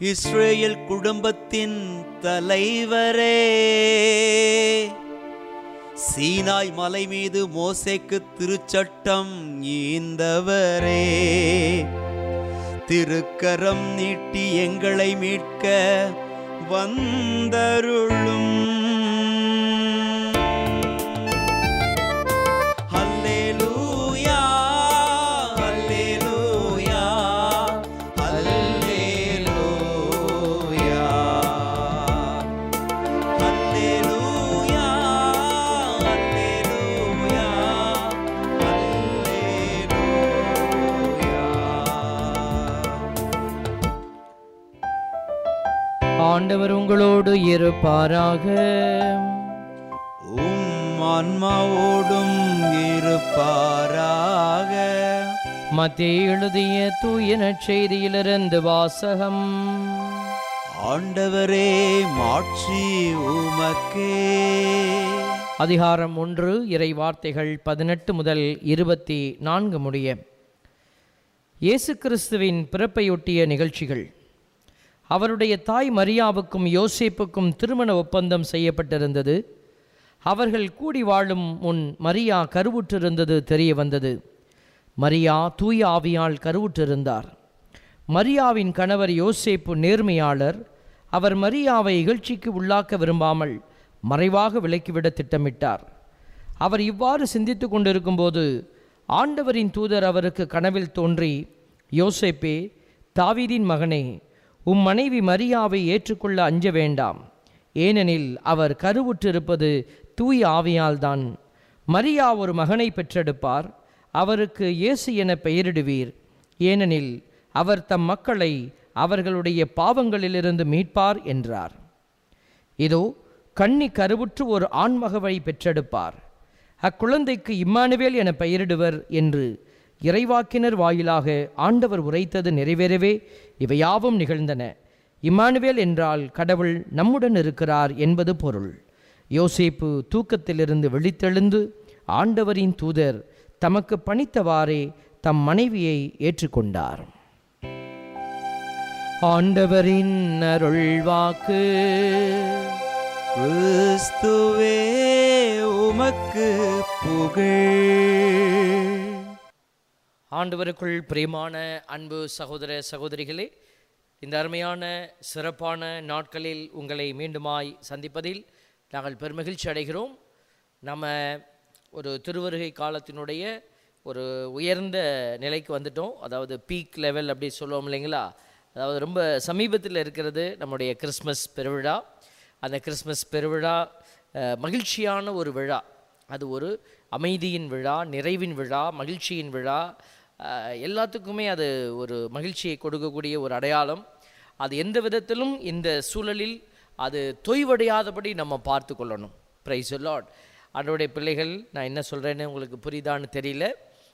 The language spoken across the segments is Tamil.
இஸ்ரேல் குடும்பத்தின் தலைவரே சீனாய் மலை மீது மோசேக்கு திருச்சட்டம் ஈந்தவரே திருக்கரம் நீட்டி எங்களை மீட்க வந்தருளும் ஹல்லேலூயா ஹல்லேலூயா ஹல்லேலூயா ஹல்லேலூயா ஹல்லேலூயா ஹல்லேலூயா ஆண்டவர் உங்களோடு இருப்பாராக உம் ஆன்மாவோடும் இருப்பாராக மத்திய எழுதிய தூய நற்செய்தியிலிருந்து வாசகம் ஆண்டவரே மாட்சி உமக்கே அதிகாரம் ஒன்று இறை வார்த்தைகள் பதினெட்டு முதல் இருபத்தி நான்கு முடிய இயேசு கிறிஸ்துவின் பிறப்பையொட்டிய நிகழ்ச்சிகள் அவருடைய தாய் மரியாவுக்கும் யோசேப்புக்கும் திருமண ஒப்பந்தம் செய்யப்பட்டிருந்தது அவர்கள் கூடி வாழும் முன் மரியா கருவுற்றிருந்தது தெரிய வந்தது மரியா தூய ஆவியால் கருவுற்றிருந்தார் மரியாவின் கணவர் யோசேப்பு நேர்மையாளர் அவர் மரியாவை இகழ்ச்சிக்கு உள்ளாக்க விரும்பாமல் மறைவாக விலக்கிவிட திட்டமிட்டார் அவர் இவ்வாறு சிந்தித்து கொண்டிருக்கும்போது ஆண்டவரின் தூதர் அவருக்கு கனவில் தோன்றி யோசேப்பே தாவீதின் மகனே உம் மனைவி மரியாவை ஏற்றுக்கொள்ள அஞ்ச வேண்டாம் ஏனெனில் அவர் கருவுற்றிருப்பது தூய ஆவியால்தான் மரியா ஒரு மகனை பெற்றெடுப்பார் அவருக்கு இயேசு என பெயரிடுவீர் ஏனெனில் அவர் தம் மக்களை அவர்களுடைய பாவங்களிலிருந்து மீட்பார் என்றார் இதோ கன்னி கருவுற்று ஒரு ஆண்மகவை பெற்றெடுப்பார் அக்குழந்தைக்கு இம்மானுவேல் என பெயரிடுவர் என்று இறைவாக்கினர் வாயிலாக ஆண்டவர் உரைத்தது நிறைவேறவே இவையாவும் நிகழ்ந்தன இம்மானுவேல் என்றால் கடவுள் நம்முடன் இருக்கிறார் என்பது பொருள் யோசேப்பு தூக்கத்திலிருந்து விழித்தெழுந்து ஆண்டவரின் தூதர் தமக்கு பணித்தவாறே தம் மனைவியை ஏற்றுக்கொண்டார் ஆண்டவரின் அருள்வாக்கு கிறிஸ்துவே உமக்கு புகழ் ஆண்டவருக்குள் பிரியமான அன்பு சகோதர சகோதரிகளே இந்த அருமையான சிறப்பான நாட்களில் உங்களை மீண்டுமாய் சந்திப்பதில் நாங்கள் பெருமகிழ்ச்சி அடைகிறோம் நம்ம ஒரு திருவருகை காலத்தினுடைய ஒரு உயர்ந்த நிலைக்கு வந்துட்டோம் அதாவது பீக் லெவல் அப்படி சொல்லுவோம் இல்லைங்களா அதாவது ரொம்ப சமீபத்தில் இருக்கிறது நம்முடைய கிறிஸ்மஸ் பெருவிழா அந்த கிறிஸ்மஸ் பெருவிழா அஹ், மகிழ்ச்சியான ஒரு விழா அது ஒரு அமைதியின் விழா நிறைவின் விழா மகிழ்ச்சியின் விழா அஹ், எல்லாத்துக்குமே அது ஒரு மகிழ்ச்சியை கொடுக்கக்கூடிய ஒரு அடையாளம் அது எந்த விதத்திலும் இந்த சூழலில் அது தொய்வடையாதபடி நம்ம பார்த்து கொள்ளணும் ப்ரைஸ் லார்ட் ஆண்டோடைய பிள்ளைகள் நான் என்ன சொல்கிறேன்னு உங்களுக்கு புரியுதான்னு தெரியல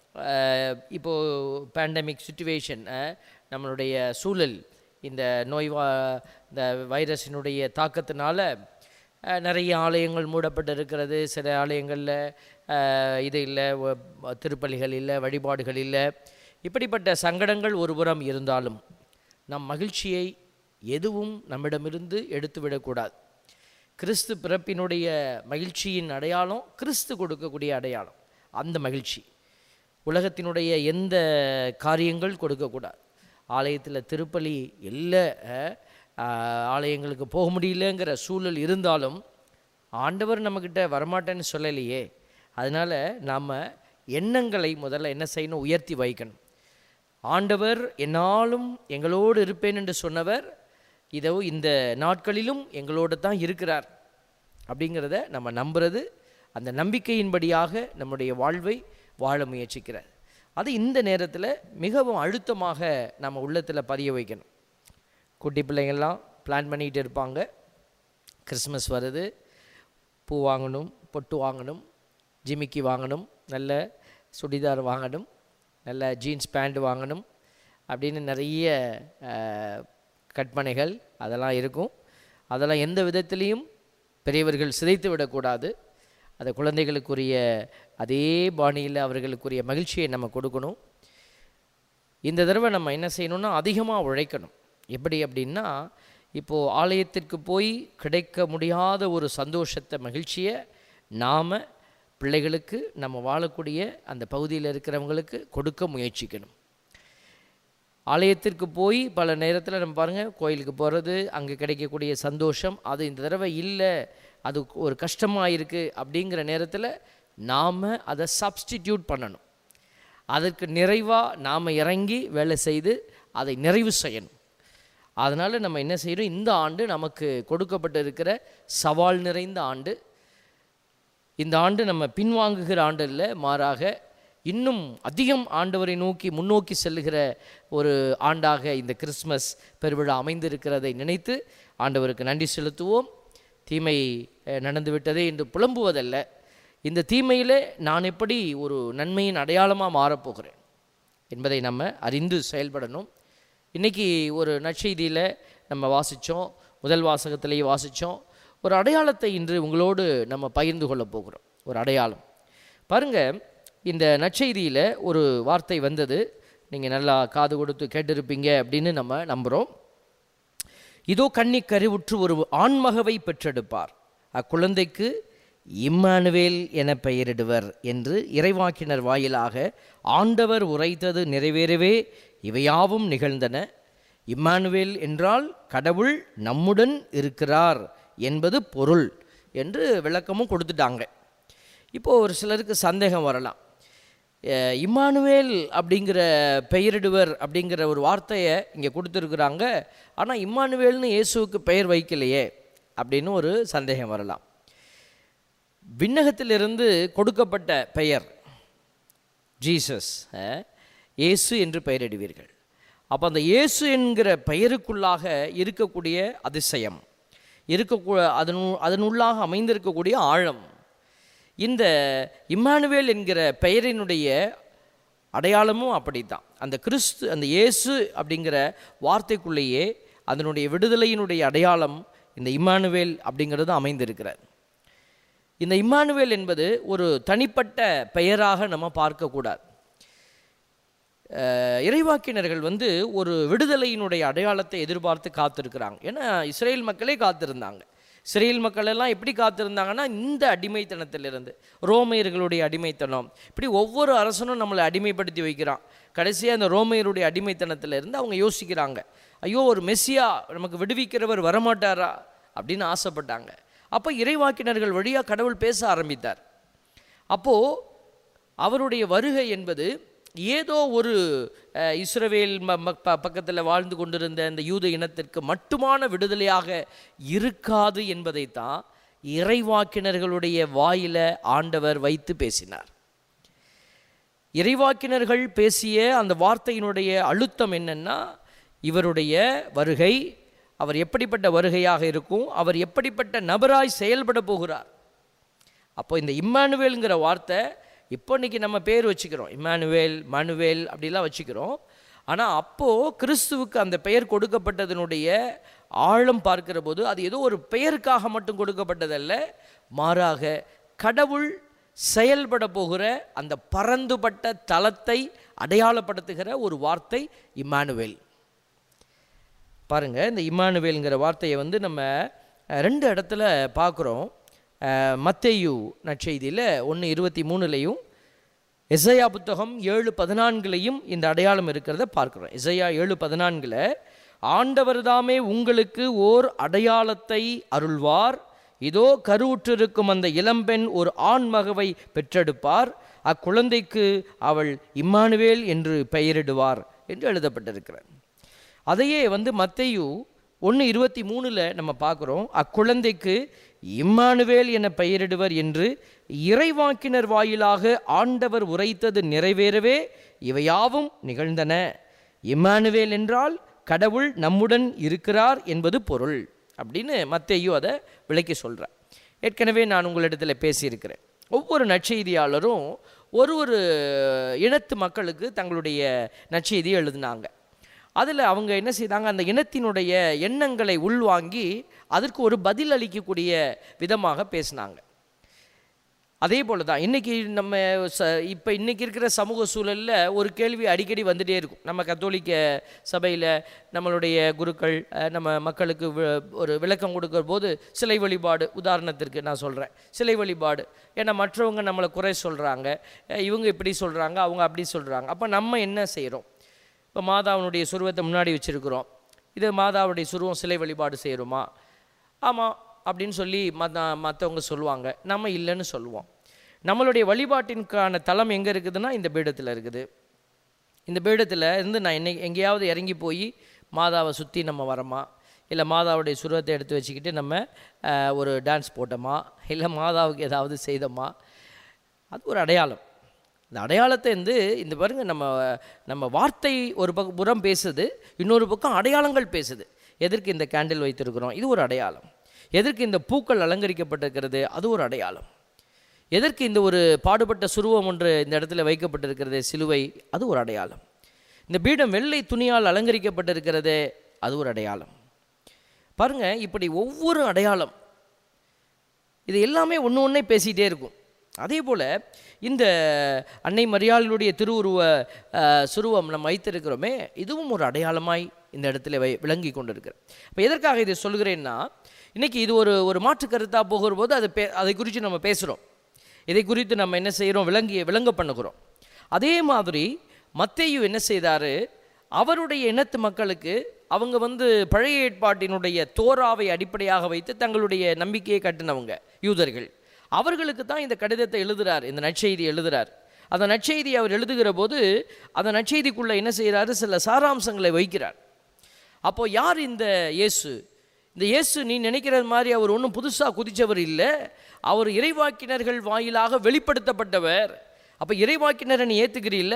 அஹ், இப்போ பேண்டமிக் சுச்சுவேஷன் நம்மளுடைய சூழல் இந்த நோய் வா இந்த வைரஸினுடைய தாக்கத்தினால அஹ், நிறைய ஆலயங்கள் மூடப்பட்டு இருக்கிறது சில ஆலயங்களில் அஹ், இது இல்லை வ- திருப்பலிகள் இல்லை வழிபாடுகள் இல்லை இப்படிப்பட்ட சங்கடங்கள் ஒருபுறம் இருந்தாலும் நம் மகிழ்ச்சியை எதுவும் நம்மிடமிருந்து எடுத்துவிடக்கூடாது கிறிஸ்து பிறப்பினுடைய மகிழ்ச்சியின் அடையாளம் கிறிஸ்து கொடுக்கக்கூடிய அடையாளம் அந்த மகிழ்ச்சி உலகத்தினுடைய எந்த காரியங்கள் கொடுக்கக்கூடாது ஆலயத்தில் திருப்பலி இல்லை அஹ், ஆஹ், ஆலயங்களுக்கு போக முடியலங்கிற சூழல் இருந்தாலும் ஆண்டவர் நம்மக்கிட்ட வரமாட்டேன்னு சொல்லலையே அதனால் நாம் எண்ணங்களை முதல்ல என்ன செய்யணும் உயர்த்தி வைக்கணும் ஆண்டவர் என்னாலும் எங்களோடு இருப்பேன் என்று சொன்னவர் இதோ இந்த நாட்களிலும் எங்களோடு தான் இருக்கிறார் அப்படிங்கிறத நம்ம நம்புறது அந்த நம்பிக்கையின்படியாக நம்முடைய வாழ்வை வாழ முயற்சிக்கிறார் அது இந்த நேரத்தில் மிகவும் அழுத்தமாக நம்ம உள்ளத்தில் பதிய வைக்கணும் குட்டி பிள்ளைங்கள்லாம் பிளான் பண்ணிகிட்டு இருப்பாங்க கிறிஸ்மஸ் வருது பூ வாங்கணும் பொட்டு வாங்கணும் ஜிமிக்கி வாங்கணும் நல்ல சுடிதார் வாங்கணும் நல்ல ஜீன்ஸ் பேண்ட் வாங்கணும் அப்படின்னு நிறைய அஹ், கற்பனைகள் அதெல்லாம் இருக்கும் அதெல்லாம் எந்த விதத்திலையும் பெரியவர்கள் சிதைத்து விடக்கூடாது அந்த குழந்தைகளுக்குரிய அதே பாணியில் அவர்களுக்குரிய மகிழ்ச்சியை நம்ம கொடுக்கணும் இந்த தடவை நம்ம என்ன செய்யணும்னா அதிகமாக உழைக்கணும் எப்படி அப்படின்னா இப்போது ஆலயத்திற்கு போய் கிடைக்க முடியாத ஒரு சந்தோஷத்தை மகிழ்ச்சியை நாம் பிள்ளைகளுக்கு நம்ம வாழக்கூடிய அந்த பகுதியில் இருக்கிறவங்களுக்கு கொடுக்க முயற்சிக்கணும் ஆலயத்திற்கு போய் பல நேரத்தில் நம்ம பாருங்கள் கோயிலுக்கு போகிறது அங்கே கிடைக்கக்கூடிய சந்தோஷம் அது இந்த தடவை இல்லை அது ஒரு கஷ்டமாக இருக்குது அப்படிங்கிற நேரத்தில் நாம் அதை சப்ஸ்டிடியூட் பண்ணணும் அதற்கு நிறைவாக நாம் இறங்கி வேலை செய்து அதை நிறைவு செய்யணும் அதனால் நம்ம என்ன செய்கிறோம் இந்த ஆண்டு நமக்கு கொடுக்கப்பட்டு இருக்கிற சவால் நிறைந்த ஆண்டு இந்த ஆண்டு நம்ம பின்வாங்குகிற ஆண்டு இல்லை மாறாக இன்னும் அதிகம் ஆண்டவரை நோக்கி முன்னோக்கி செல்லுகிற ஒரு ஆண்டாக இந்த கிறிஸ்மஸ் பெருவிழா அமைந்திருக்கிறதை நினைத்து ஆண்டவருக்கு நன்றி செலுத்துவோம் தீமை அஹ், நடந்துவிட்டதே என்று புலம்புவதல்ல இந்த தீமையிலே நான் எப்படி ஒரு நன்மையின் அடையாளமாக மாறப்போகிறேன் என்பதை நம்ம அறிந்து செயல்படணும் இன்றைக்கி ஒரு நற்செய்தியில் நம்ம வாசித்தோம் முதல் வாசகத்திலேயே வாசித்தோம் ஒரு அடையாளத்தை இன்று உங்களோடு நம்ம பகிர்ந்து கொள்ள போகிறோம் ஒரு அடையாளம் பாருங்கள் இந்த நற்செய்தியில் ஒரு வார்த்தை வந்தது நீங்கள் நல்லா காது கொடுத்து கேட்டிருப்பீங்க அப்படின்னு நம்ம நம்புகிறோம் இதோ கன்னி கருவுற்று ஒரு ஆண்மகவை பெற்றெடுப்பார் அக்குழந்தைக்கு இம்மானுவேல் என பெயரிடுவர் என்று இறைவாக்கினர் வாயிலாக ஆண்டவர் உரைத்தது நிறைவேறவே இவையாவும் நிகழ்ந்தன இம்மானுவேல் என்றால் கடவுள் நம்முடன் இருக்கிறார் என்பது பொருள் என்று விளக்கமும் கொடுத்துட்டாங்க இப்போ ஒரு சிலருக்கு சந்தேகம் வரலாம் அஹ் இம்மானுவேல் அப்படிங்கிற பெயரிடுவர் அப்படிங்கிற ஒரு வார்த்தையை இங்கே கொடுத்துருக்குறாங்க ஆனால் இம்மானுவேல்னு இயேசுவுக்கு பெயர் வைக்கலையே அப்படின்னு ஒரு சந்தேகம் வரலாம் விண்ணகத்திலிருந்து கொடுக்கப்பட்ட பெயர் ஜீசஸ் அஹ், இயேசு என்று பெயரிடுவீர்கள் அப்போ அந்த இயேசு என்கிற பெயருக்குள்ளாக இருக்கக்கூடிய அதிசயம் இருக்கக்கூ அதனு அதனுள்ளாக அமைந்திருக்கக்கூடிய ஆழம் இந்த இம்மானுவேல் என்கிற பெயரினுடைய அடையாளமும் அப்படித்தான் அந்த கிறிஸ்து அந்த இயேசு அப்படிங்கிற வார்த்தைக்குள்ளேயே அதனுடைய விடுதலையினுடைய அடையாளம் இந்த இம்மானுவேல் அப்படிங்கிறது அமைந்திருக்கிறது இந்த இம்மானுவேல் என்பது ஒரு தனிப்பட்ட பெயராக நம்ம பார்க்கக்கூடாது அஹ், இறைவாக்கினர்கள் வந்து ஒரு விடுதலையினுடைய அடையாளத்தை எதிர்பார்த்து காத்திருக்கிறாங்க ஏன்னா இஸ்ரேல் மக்களே காத்திருந்தாங்க இஸ்ரேல் மக்கள் எல்லாம் எப்படி காத்திருந்தாங்கன்னா இந்த அடிமைத்தனத்திலிருந்து ரோமையர்களுடைய அடிமைத்தனம் இப்படி ஒவ்வொரு அரசனும் நம்மளை அடிமைப்படுத்தி வைக்கிறான் கடைசியாக அந்த ரோமையருடைய அடிமைத்தனத்திலிருந்து அவங்க யோசிக்கிறாங்க ஐயோ ஒரு மெஸ்ஸியா நமக்கு விடுவிக்கிறவர் வரமாட்டாரா அப்படின்னு ஆசைப்பட்டாங்க அப்போ இறைவாக்கினர்கள் வழியாக கடவுள் பேச ஆரம்பித்தார் அப்போது அவருடைய வருகை என்பது ஏதோ ஒரு அஹ், இஸ்ரவேல் ம பக்கத்தில் வாழ்ந்து கொண்டிருந்த இந்த யூத இனத்திற்கு மட்டுமான விடுதலையாக இருக்காது என்பதைத்தான் இறைவாக்கினர்களுடைய வாயில ஆண்டவர் வைத்து பேசினார் இறைவாக்கினர்கள் பேசிய அந்த வார்த்தையினுடைய அழுத்தம் என்னன்னா இவருடைய வருகை அவர் எப்படிப்பட்ட வருகையாக இருக்கும் அவர் எப்படிப்பட்ட நபராய் செயல்பட போகிறார் அப்போ இந்த இம்மானுவேல்ங்கிற வார்த்தை இப்போ இன்னைக்கு நம்ம பேர் வச்சுக்கிறோம் இம்மானுவேல் மனுவேல் அப்படிலாம் வச்சுக்கிறோம் ஆனால் அப்போது கிறிஸ்துவுக்கு அந்த பெயர் கொடுக்கப்பட்டதனுடைய ஆழம் பார்க்கிற போது அது ஏதோ ஒரு பெயருக்காக மட்டும் கொடுக்கப்பட்டதல்ல மாறாக கடவுள் செயல்பட போகிற அந்த பரந்துபட்ட தலத்தை அடையாளப்படுத்துகிற ஒரு வார்த்தை இம்மானுவேல் பாருங்க இந்த இம்மானுவேல்ங்கிற வார்த்தையை வந்து நம்ம அஹ், ரெண்டு இடத்துல பார்க்குறோம் மத்தேயு நற்செய்தியில் ஒன்று இருபத்தி மூணுலையும் எசையா புத்தகம் ஏழு பதினான்குலையும் இந்த அடையாளம் இருக்கிறத பார்க்குறோம் எசையா ஏழு பதினான்கில் ஆண்டவர்தாமே உங்களுக்கு ஓர் அடையாளத்தை அருள்வார் இதோ கருவுற்றிருக்கும் அந்த இளம்பெண் ஒரு ஆண் மகவை பெற்றெடுப்பார் அக்குழந்தைக்கு அவள் இம்மானுவேல் என்று பெயரிடுவார் என்று எழுதப்பட்டிருக்கிறார் அதையே வந்து மத்தேயு ஒன்று இருபத்தி மூணில் நம்ம பார்க்குறோம் அக்குழந்தைக்கு இம்மானுவேல் என பெயரிடுவர் என்று இறைவாக்கினர் வாயிலாக ஆண்டவர் உரைத்தது நிறைவேறவே இவையாவும் நிகழ்ந்தன இம்மானுவேல் என்றால் கடவுள் நம்முடன் இருக்கிறார் என்பது பொருள் அப்படின்னு மத்தேயு அதை விளக்கி சொல்கிறார் ஏற்கனவே நான் உங்களிடத்தில் பேசியிருக்கிறேன் ஒவ்வொரு நற்செய்தியாளரும் ஒரு ஒரு இனத்து மக்களுக்கு தங்களுடைய நற்செய்தியை எழுதினாங்க அதில் அவங்க என்ன செய்தாங்க அந்த இனத்தினுடைய எண்ணங்களை உள்வாங்கி அதற்கு ஒரு பதில் அளிக்கக்கூடிய விதமாக பேசினாங்க அதே போல தான் இன்றைக்கி நம்ம ச இப்போ இன்றைக்கி இருக்கிற சமூக சூழலில் ஒரு கேள்வி அடிக்கடி வந்துகிட்டே இருக்கும் நம்ம கத்தோலிக்க சபையில் நம்மளுடைய குருக்கள் அஹ், நம்ம மக்களுக்கு வி- ஒரு விளக்கம் கொடுக்குற போது சிலை வழிபாடு உதாரணத்திற்கு நான் சொல்கிறேன் சிலை வழிபாடு ஏன்னா மற்றவங்க நம்மளை குறை சொல்கிறாங்க இவங்க இப்படி சொல்கிறாங்க அவங்க அப்படி சொல்கிறாங்க அப்போ நம்ம என்ன செய்கிறோம் இப்போ மாதாவினுடைய சுருவத்தை முன்னாடி வச்சுருக்கிறோம் இது மாதாவுடைய சுருவம் சிலை வழிபாடு செய்கிறோமா ஆமாம் அப்படின்னு சொல்லி மற்ற மற்றவங்க சொல்லுவாங்க நம்ம இல்லைன்னு சொல்லுவோம் நம்மளுடைய வழிபாட்டிற்கான தளம் எங்கே இருக்குதுன்னா இந்த பீடத்தில் இருக்குது இந்த பீடத்தில் இருந்து நான் என்னை எங்கேயாவது இறங்கி போய் மாதாவை சுற்றி நம்ம வரமா இல்லை மாதாவுடைய சுருவத்தை எடுத்து வச்சுக்கிட்டு நம்ம அஹ், ஒரு டான்ஸ் போட்டோமா இல்லை மாதாவுக்கு ஏதாவது செய்தோமா அது ஒரு அடையாளம் இந்த அடையாளத்தை வந்து இந்த பாருங்க நம்ம நம்ம வார்த்தை ஒரு பக்கம் புறம் பேசுது இன்னொரு பக்கம் அடையாளங்கள் பேசுது எதற்கு இந்த கேண்டில் வைத்திருக்கிறோம் இது ஒரு அடையாளம் எதற்கு இந்த பூக்கள் அலங்கரிக்கப்பட்டிருக்கிறது அது ஒரு அடையாளம் எதற்கு இந்த ஒரு பாடுபட்ட சுருவம் ஒன்று இந்த இடத்துல வைக்கப்பட்டிருக்கிறது சிலுவை அது ஒரு அடையாளம் இந்த பீடம் வெள்ளை துணியால் அலங்கரிக்கப்பட்டிருக்கிறது அது ஒரு அடையாளம் பாருங்க இப்படி ஒவ்வொரு அடையாளம் இது எல்லாமே ஒன்று ஒன்றே பேசிகிட்டே இருக்கும் அதே போல் இந்த அன்னை மரியாளுடைய திருவுருவ அஹ், சுருவம் நம்ம வைத்திருக்கிறோமே இதுவும் ஒரு அடையாளமாய் இந்த இடத்துல வை விளங்கி கொண்டிருக்கிறது இப்போ எதற்காக இதை சொல்கிறேன்னா இன்றைக்கி இது ஒரு ஒரு மாற்று கருத்தாக போகிற போது அதை பே அதை குறித்து நம்ம பேசுகிறோம் இதை குறித்து நம்ம என்ன செய்கிறோம் விளங்கி விளங்க பண்ணுகிறோம் அதே மாதிரி மத்தேயு என்ன செய்தார் அவருடைய இனத்து மக்களுக்கு அவங்க வந்து பழைய ஏற்பாட்டினுடைய தோராவை அடிப்படையாக வைத்து தங்களுடைய நம்பிக்கையை கட்டினவங்க யூதர்கள் அவர்களுக்கு தான் இந்த கடிதத்தை எழுதுறார் இந்த நற்செய்தி எழுதுறார் அந்த நற்செய்தி அவர் எழுதுகிற போது அந்த நற்செய்திக்குள்ளே என்ன செய்கிறாரு சில சாராம்சங்களை வைக்கிறார் அப்போ யார் இந்த இயேசு இந்த இயேசு நீ நினைக்கிறது மாதிரி அவர் ஒன்றும் புதுசாக குதிச்சவர் இல்லை அவர் இறைவாக்கினர்கள் வாயிலாக வெளிப்படுத்தப்பட்டவர் அப்போ இறைவாக்கினரை நீ ஏற்றுக்கிறீல்ல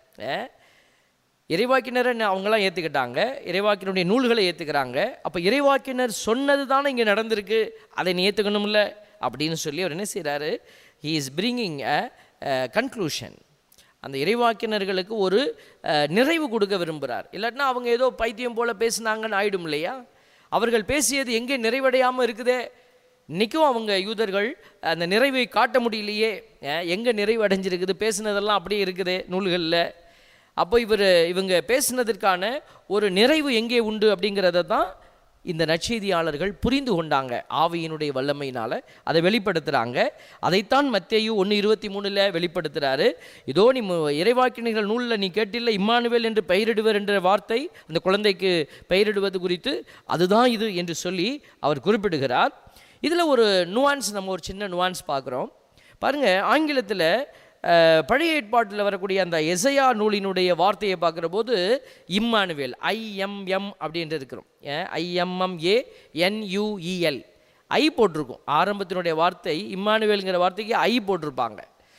இறைவாக்கினரை ந- அவங்களாம் ஏற்றுக்கிட்டாங்க இறைவாக்கினருடைய நூல்களை ஏற்றுக்கிறாங்க அப்போ இறைவாக்கினர் சொன்னது தானே இங்கே நடந்திருக்கு அதை நீ ஏற்றுக்கணும்ல அப்படின்னு சொல்லி அவர் என்ன செய்கிறாரு he is bringing a conclusion அந்த இறைவாக்கினர்களுக்கு ஒரு அஹ், நிறைவு கொடுக்க விரும்புகிறார் இல்லாட்டினா அவங்க ஏதோ பைத்தியம் போல பேசுனாங்கன்னு ஆயிடும் இல்லையா அவர்கள் பேசியது எங்கே நிறைவடையாமல் இருக்குதே இன்றைக்கும் அவங்க யூதர்கள் அந்த நிறைவை காட்ட முடியலையே அஹ், எங்கே நிறைவு அடைஞ்சிருக்குது பேசுனதெல்லாம் அப்படியே இருக்குது நூல்களில் அப்போ இவர் இவங்க பேசுனதற்கான ஒரு நிறைவு எங்கே உண்டு அப்படிங்கிறத தான் இந்த நற்செய்தியாளர்கள் புரிந்து கொண்டாங்க ஆவியினுடைய வல்லமையினால் அதை வெளிப்படுத்துகிறாங்க அதைத்தான் மத்தேயு ஒன்று இருபத்தி மூணில் வெளிப்படுத்துகிறாரு இதோ நீ மு- இறைவாக்கினர்கள் நூலில் நீ கேட்டில்ல இம்மானுவேல் என்று பெயரிடுவர் என்ற வார்த்தை அந்த குழந்தைக்கு பெயரிடுவது குறித்து அதுதான் இது என்று சொல்லி அவர் குறிப்பிடுகிறார் இதில் ஒரு நுவான்ஸ் நம்ம ஒரு சின்ன நுவான்ஸ் பார்க்குறோம் பாருங்கள் ஆங்கிலத்தில் அஹ், பழைய ஏற்பாட்டில் வரக்கூடிய அந்த எசையா நூலினுடைய வார்த்தையை பார்க்குற போது இம்மானுவேல் ஐஎம்எம் அப்படின்ட்டு இருக்கிறோம் ஐஎம்எம்ஏ என்யூஇஎல் ஐ போட்டிருக்கும் ஆரம்பத்தினுடைய வார்த்தை இம்மானுவேலுங்கிற வார்த்தைக்கு ஐ போட்டிருப்பாங்க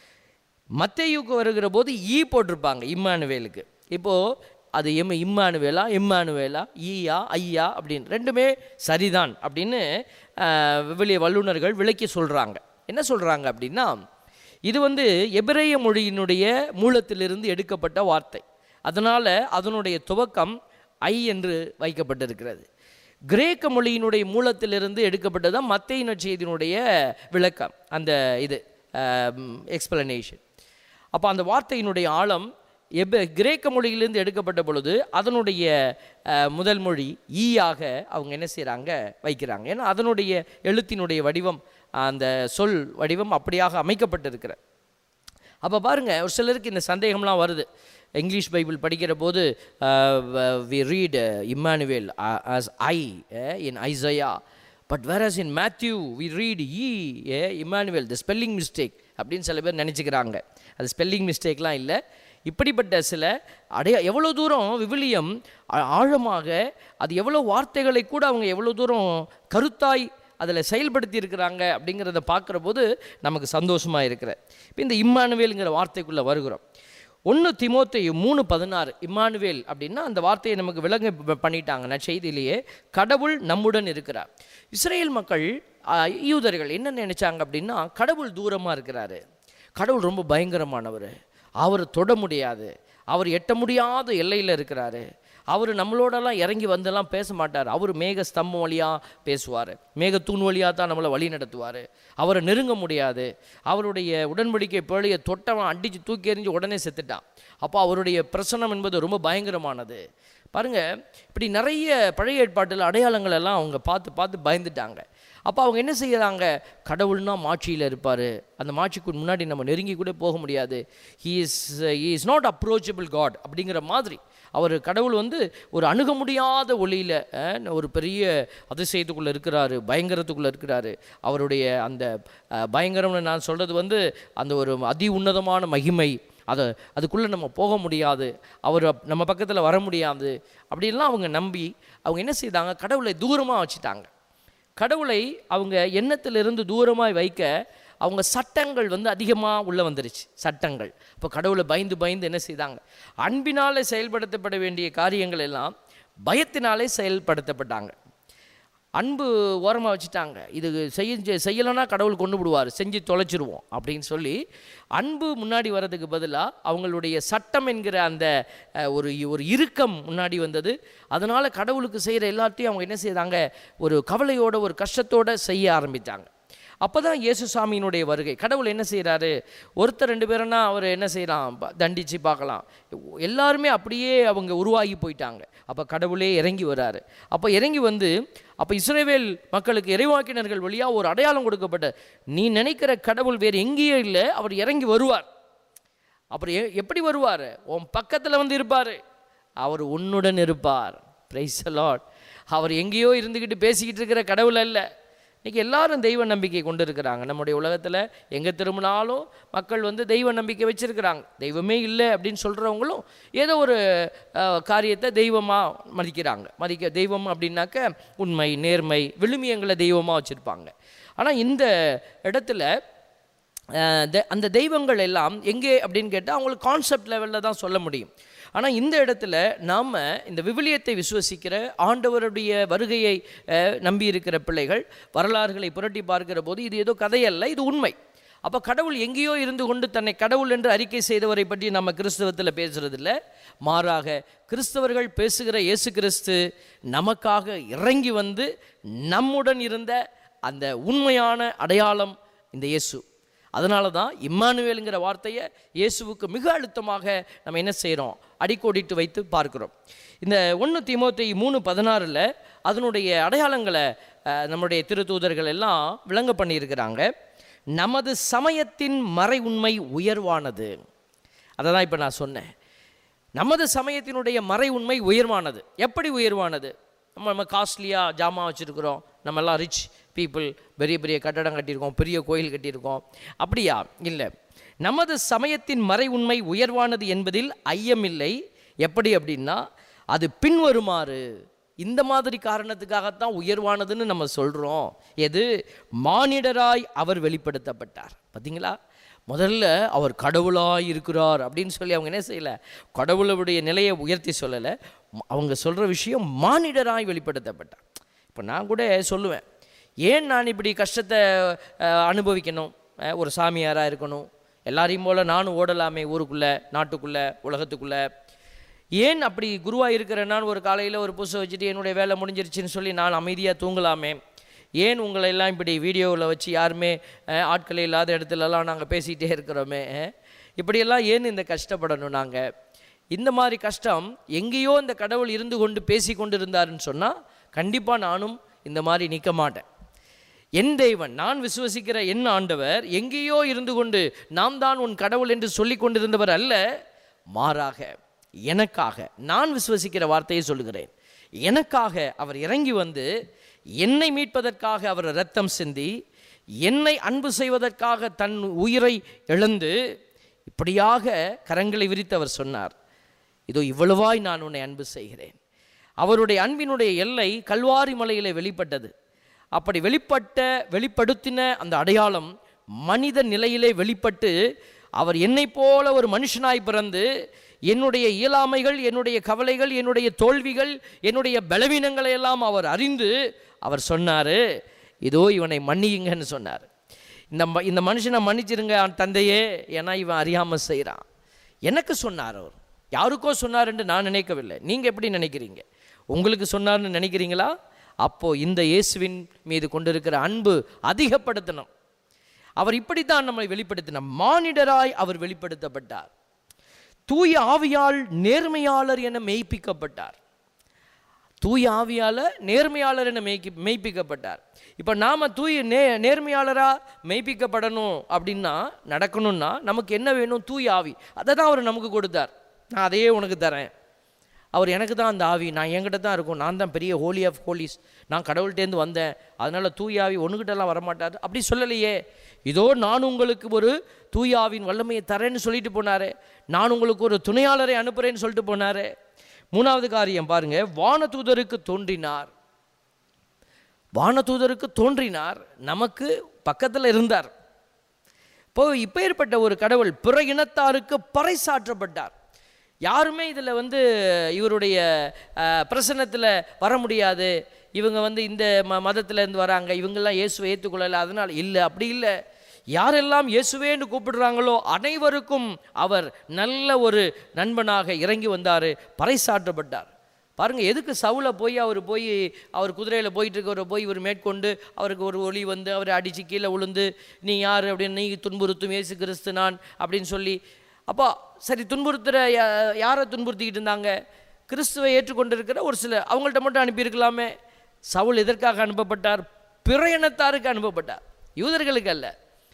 மத்தேயுக்கு வருகிற போது ஈ போட்டிருப்பாங்க இம்மானுவேலுக்கு இப்போது அது எம் இம்மானுவேலா இம்மானுவேலா ஈயா ஐயா அப்படின்னு ரெண்டுமே சரிதான் அப்படின்னு ஆஹ், விவிலிய வல்லுநர்கள் விளக்கி சொல்கிறாங்க என்ன சொல்கிறாங்க அப்படின்னா இது வந்து எபிரேய மொழியினுடைய மூலத்திலிருந்து எடுக்கப்பட்ட வார்த்தை அதனால் அதனுடைய துவக்கம் ஐ என்று வைக்கப்பட்டிருக்கிறது கிரேக்க மொழியினுடைய மூலத்திலிருந்து எடுக்கப்பட்டது தான் மத்திய நற்செய்தியினுடைய விளக்கம் அந்த இது எக்ஸ்பிளனேஷன் அப்போ அந்த வார்த்தையினுடைய ஆழம் எப கிரேக்க மொழியிலிருந்து எடுக்கப்பட்ட பொழுது அதனுடைய அஹ், முதல் மொழி ஈயாக அவங்க என்ன செய்கிறாங்க வைக்கிறாங்க ஏன்னா அதனுடைய எழுத்தினுடைய வடிவம் அந்த சொல் வடிவம் அப்படியாக அமைக்கப்பட்டிருக்கிற அப்போ பாருங்க ஒரு சிலருக்கு இந்த சந்தேகம்லாம் வருது இங்கிலீஷ் பைபிள் படிக்கிற போது we read Emmanuel as I in Isaiah but where as in Matthew we read E Emmanuel the spelling mistake அப்படின்னு சில பேர் நினச்சிக்கிறாங்க அது ஸ்பெல்லிங் மிஸ்டேக்லாம் இல்லை இப்படிப்பட்ட சில அடைய எவ்வளோ தூரம் விவிலியம் ஆ- ஆழமாக அது எவ்வளோ வார்த்தைகளை கூட அவங்க எவ்வளோ தூரம் கருத்தாய் அதில் செயல்படுத்தி இருக்கிறாங்க அப்படிங்கிறத பார்க்குற போது நமக்கு சந்தோஷமாக இருக்கிற இப்போ இந்த இம்மானுவேலுங்கிற வார்த்தைக்குள்ளே வருகிறோம் ஒன்று திமோத்தேயு மூணு பதினாறு இம்மானுவேல் அப்படின்னா அந்த வார்த்தையை நமக்கு விளங்க ப- பண்ணிட்டாங்க நற்செய்தியிலேயே கடவுள் நம்முடன் இருக்கிறார் இஸ்ரேல் மக்கள் ஆ, யூதர்கள் என்ன நினைச்சாங்க அப்படின்னா கடவுள் தூரமாக இருக்கிறாரு கடவுள் ரொம்ப பயங்கரமானவர் அவரை தொட முடியாது அவர் எட்ட முடியாத எல்லையில் இருக்கிறாரு அவர் நம்மளோடலாம் இறங்கி வந்தெல்லாம் பேச மாட்டார் அவர் மேக ஸ்தம்பம் வழியாக பேசுவார் மேக தூண் வழியாக தான் நம்மளை வழி நடத்துவார் அவரை நெருங்க முடியாது அவருடைய உடன்படிக்கை பேழையை தொட்டவன் அடித்து தூக்கி எறிஞ்சு உடனே செத்துட்டான் அப்போ அவருடைய பிரசனம் என்பது ரொம்ப பயங்கரமானது பாருங்க இப்படி நிறைய பழைய ஏற்பாட்டில் அடையாளங்கள் எல்லாம் அவங்க பார்த்து பார்த்து பயந்துட்டாங்க அப்போ அவங்க என்ன செய்யறாங்க கடவுள்னா மாட்சியில் இருப்பார் அந்த மாட்சிக்கு முன்னாடி நம்ம நெருங்கி கூட போக முடியாது he is he is not approachable God அப்படிங்கிற மாதிரி அவர் கடவுள் வந்து ஒரு அணுக முடியாத ஒளியில் ஒரு பெரிய அதிசயத்துக்குள்ளே இருக்கிறாரு பயங்கரத்துக்குள்ளே இருக்கிறாரு அவருடைய அந்த அஹ், பயங்கரம்னு நான் சொல்கிறது வந்து அந்த ஒரு அதி உன்னதமான மகிமை அதை அதுக்குள்ளே நம்ம போக முடியாது அவர் அப்- நம்ம பக்கத்தில் வர முடியாது அப்படின்லாம் அவங்க நம்பி அவங்க என்ன செய்தாங்க கடவுளை தூரமாக வச்சுட்டாங்க கடவுளை அவங்க எண்ணத்திலிருந்து தூரமாய் வைக்க அவங்க சட்டங்கள் வந்து அதிகமாக உள்ளே வந்துருச்சு சட்டங்கள் இப்போ கடவுளை பயந்து பயந்து என்ன செய்தாங்க அன்பினாலே செயல்படுத்தப்பட வேண்டிய காரியங்கள் எல்லாம் பயத்தினாலே செயல்படுத்தப்பட்டாங்க அன்பு ஓரமாக வச்சுட்டாங்க இது செய்ய செய்யலைன்னா கடவுள் கொண்டு விடுவார் செஞ்சு தொலைச்சிருவோம் அப்படின்னு சொல்லி அன்பு முன்னாடி வர்றதுக்கு பதிலாக அவங்களுடைய சட்டம் என்கிற அந்த அஹ், ஒரு ஒரு இறுக்கம் முன்னாடி வந்தது அதனால் கடவுளுக்கு செய்கிற எல்லாத்தையும் அவங்க என்ன செய்தாங்க ஒரு கவலையோட ஒரு கஷ்டத்தோட செய்ய ஆரம்பித்தாங்க அப்போ தான் இயேசுசாமியினுடைய வருகை கடவுள் என்ன செய்கிறாரு ஒருத்தர் ரெண்டு பேருன்னா அவர் என்ன செய்யலாம் ப- தண்டிச்சு பார்க்கலாம் எல்லாருமே அப்படியே அவங்க உருவாகி போயிட்டாங்க அப்போ கடவுளே இறங்கி வராரு அப்போ இறங்கி வந்து அப்போ இஸ்ரேவேல் மக்களுக்கு இறைவாக்கினர்கள் வழியாக ஒரு அடையாளம் கொடுக்கப்பட்ட நீ நினைக்கிற கடவுள் வேறு எங்கேயும் இல்லை அவர் இறங்கி வருவார் அப்புறம் எ- எப்படி வருவார் உன் பக்கத்தில் வந்து இருப்பார் அவர் உன்னுடன் இருப்பார் பிரைஸ் லார்ட் அவர் எங்கேயோ இருந்துக்கிட்டு பேசிக்கிட்டு இருக்கிற கடவுள் அல்ல இன்னைக்கு எல்லாரும் தெய்வ நம்பிக்கை கொண்டு இருக்கிறாங்க நம்முடைய உலகத்தில் எங்கே திரும்பினாலும் மக்கள் வந்து தெய்வ நம்பிக்கை வச்சிருக்கிறாங்க தெய்வமே இல்லை அப்படின்னு சொல்கிறவங்களும் ஏதோ ஒரு அஹ், காரியத்தை தெய்வமாக மதிக்கிறாங்க மதிக்க தெய்வம் அப்படின்னாக்க உண்மை நேர்மை விழுமியங்களை தெய்வமாக வச்சுருப்பாங்க ஆனால் இந்த இடத்துல அஹ், தெ- அந்த தெய்வங்கள் எல்லாம் எங்கே அப்படின்னு கேட்டால் அவங்களுக்கு கான்செப்ட் லெவலில் தான் சொல்ல முடியும் ஆனால் இந்த இடத்துல நாம் இந்த விவிலியத்தை விசுவசிக்கிற ஆண்டவருடைய வருகையை அஹ், நம்பி இருக்கிற பிள்ளைகள் வரலாறுகளை புரட்டி பார்க்கிற போது இது ஏதோ கதையல்ல இது உண்மை அப்போ கடவுள் எங்கேயோ இருந்து கொண்டு தன்னை கடவுள் என்று அறிக்கை செய்தவரை பற்றி நம்ம கிறிஸ்தவத்தில் பேசுறதில்ல மாறாக கிறிஸ்தவர்கள் பேசுகிற இயேசு கிறிஸ்து நமக்காக இறங்கி வந்து நம்முடன் இருந்த அந்த உண்மையான அடையாளம் இந்த இயேசு அதனால தான் இம்மானுவேலுங்கிற வார்த்தையை இயேசுவுக்கு மிக அழுத்தமாக நம்ம என்ன செய்கிறோம் அடிக்கோடிட்டு வைத்து பார்க்கிறோம் இந்த ஒன்று தீமோத்தை மூணு பதினாறில் அதனுடைய அடையாளங்களை அஹ், நம்முடைய திருத்தூதர்கள் எல்லாம் விளங்க பண்ணியிருக்கிறாங்க நமது சமயத்தின் மறை உண்மை உயர்வானது அதை தான் இப்போ நான் சொன்னேன் நமது சமயத்தினுடைய மறை உண்மை உயர்வானது எப்படி உயர்வானது நம்ம நம்ம காஸ்ட்லியாக ஜாமான் வச்சுருக்கிறோம் நம்ம எல்லாம் ரிச் பீப்புள் பெரிய பெரிய கட்டடம் கட்டியிருக்கோம் பெரிய கோயில் கட்டியிருக்கோம் அப்படியா இல்லை நமது சமயத்தின் மறை உண்மை உயர்வானது என்பதில் ஐயமில்லை எப்படி அப்படின்னா அது பின்வருமாறு இந்த மாதிரி காரணத்துக்காகத்தான் உயர்வானதுன்னு நம்ம சொல்கிறோம் எது மானிடராய் அவர் வெளிப்படுத்தப்பட்டார் பார்த்தீங்களா முதல்ல அவர் கடவுளாய் இருக்கிறார் அப்படின்னு சொல்லி அவங்க என்ன செய்யலை கடவுளுடைய நிலையை உயர்த்தி சொல்லலை ம- அவங்க சொல்கிற விஷயம் மானிடராய் வெளிப்படுத்தப்பட்டார் இப்போ நான் கூட சொல்லுவேன் ஏன் நான் இப்படி கஷ்டத்தை அஹ், அனுபவிக்கணும் அஹ், ஒரு சாமியாராக இருக்கணும் எல்லாரையும் போல் நானும் ஓடலாமே ஊருக்குள்ளே நாட்டுக்குள்ளே உலகத்துக்குள்ளே ஏன் அப்படி குருவாக இருக்கிற நான் ஒரு காலையில் ஒரு புதுசை வச்சுட்டு என்னுடைய வேலை முடிஞ்சிருச்சுன்னு சொல்லி நான் அமைதியாக தூங்கலாமே ஏன் உங்களை எல்லாம் இப்படி வீடியோவில் வச்சு யாருமே அஹ், ஆட்களே இல்லாத இடத்துலலாம் நாங்கள் பேசிகிட்டே இருக்கிறோமே அஹ்? இப்படியெல்லாம் ஏன் இந்த கஷ்டப்படணும் நாங்கள் இந்த மாதிரி கஷ்டம் எங்கேயோ இந்த கடவுள் இருந்து கொண்டு பேசி கொண்டு இருந்தாருன்னு சொன்னால் கண்டிப்பாக நானும் இந்த மாதிரி நிற்க மாட்டேன் என் தெய்வன் நான் விசுவசிக்கிற என் ஆண்டவர் எங்கேயோ இருந்து கொண்டு நாம் தான் உன் கடவுள் என்று சொல்லி கொண்டிருந்தவர் அல்ல மாறாக எனக்காக நான் விசுவசிக்கிற வார்த்தையை சொல்லுகிறேன் எனக்காக அவர் இறங்கி வந்து என்னை மீட்பதற்காக அவர் இரத்தம் சிந்தி என்னை அன்பு செய்வதற்காக தன் உயிரை இழந்து இப்படியாக கரங்களை விரித்து அவர் சொன்னார் இதோ இவ்வளவாய் நான் உன்னை அன்பு செய்கிறேன் அவருடைய அன்பினுடைய எல்லை கல்வாரி மலையிலே வெளிப்பட்டது அப்படி வெளிப்பட்ட வெளிப்படுத்தின அந்த அடையாளம் மனித நிலையிலே வெளிப்பட்டு அவர் என்னைப் போல ஒரு மனுஷனாய் பிறந்து என்னுடைய இயலாமைகள் என்னுடைய கவலைகள் என்னுடைய தோல்விகள் என்னுடைய பலவீனங்களை எல்லாம் அவர் அறிந்து அவர் சொன்னார் இதோ இவனை மன்னியுங்கன்னு சொன்னார் இந்த ம- இந்த மனுஷனை மன்னிச்சிருங்க தந்தையே ஏன்னா இவன் அறியாமல் செய்கிறான் எனக்கு சொன்னார் அவர் யாருக்கோ சொன்னாருன்னு நான் நினைக்கவில்லை நீங்கள் எப்படி நினைக்கிறீங்க உங்களுக்கு சொன்னார்னு நினைக்கிறீங்களா அப்போது இந்த இயேசுவின் மீது கொண்டிருக்கிற அன்பு அதிகப்படுத்தணும் அவர் இப்படித்தான் நம்மை வெளிப்படுத்தினார் மானிடராய் அவர் வெளிப்படுத்தப்பட்டார் தூய ஆவியால் நேர்மையாளர் என மெய்ப்பிக்கப்பட்டார் தூய ஆவியால் நேர்மையாளர் என மெய்க்கி மெய்ப்பிக்கப்பட்டார் இப்போ நாம் தூய நே நேர்மையாளராக மெய்ப்பிக்கப்படணும் அப்படின்னா நடக்கணும்னா நமக்கு என்ன வேணும் தூய ஆவி அதை தான் அவர் நமக்கு கொடுத்தார் நான் அதையே உனக்கு தரேன் அவர் எனக்கு தான் அந்த ஆவி நான் என்கிட்ட தான் இருக்கும் நான் தான் பெரிய ஹோலி ஆஃப் ஹோலிஸ் நான் கடவுள்கிட்டேருந்து வந்தேன் அதனால் தூய ஆவி ஒன்றுகிட்டலாம் வரமாட்டார் அப்படி சொல்லலையே இதோ நான் உங்களுக்கு ஒரு தூய ஆவின் வல்லமையை தரேன்னு சொல்லிட்டு போனாரே நான் உங்களுக்கு ஒரு துணையாளரை அனுப்புகிறேன்னு சொல்லிட்டு போனாரே மூணாவது காரியம் பாருங்க வானதூதருக்கு தோன்றினார் வானதூதருக்கு தோன்றினார் நமக்கு பக்கத்தில் இருந்தார் இப்போ இப்பேற்பட்ட ஒரு கடவுள் பிற இனத்தாருக்கு பறைசாற்றப்பட்டார் யாருமே இதில் வந்து இவருடைய பிரசன்னத்தில் வர முடியாது இவங்க வந்து இந்த ம மதத்திலேருந்து வராங்க இவங்கெல்லாம் இயேசுவை ஏற்றுக்கொள்ளலை அதனால் இல்லை அப்படி இல்லை யாரெல்லாம் இயேசுவேன்னு கூப்பிடுறாங்களோ அனைவருக்கும் அவர் நல்ல ஒரு நண்பனாக இறங்கி வந்தார் பறைசாற்றப்பட்டார் பாருங்க எதுக்கு சவுல போய் அவர் போய் அவர் குதிரையில் போயிட்டு இருக்கவரை போய் இவர் மேற்கொண்டு அவருக்கு ஒரு ஒளி வந்து அவரை அடித்து கீழே விழுந்து நீ யார் அப்படின்னு நீ துன்புறுத்தும் இயேசு கிறிஸ்து நான் அப்படின்னு சொல்லி அப்போ சரி துன்புறுத்துகிற யாரை துன்புறுத்திக்கிட்டு இருந்தாங்க கிறிஸ்துவை ஏற்றுக்கொண்டிருக்கிற ஒரு சில அவங்கள்ட்ட மட்டும் அனுப்பியிருக்கலாமே சவுல் எதற்காக அனுப்பப்பட்டார் பிற இனத்தாருக்கு அனுப்பப்பட்டார் யூதர்களுக்கு அல்ல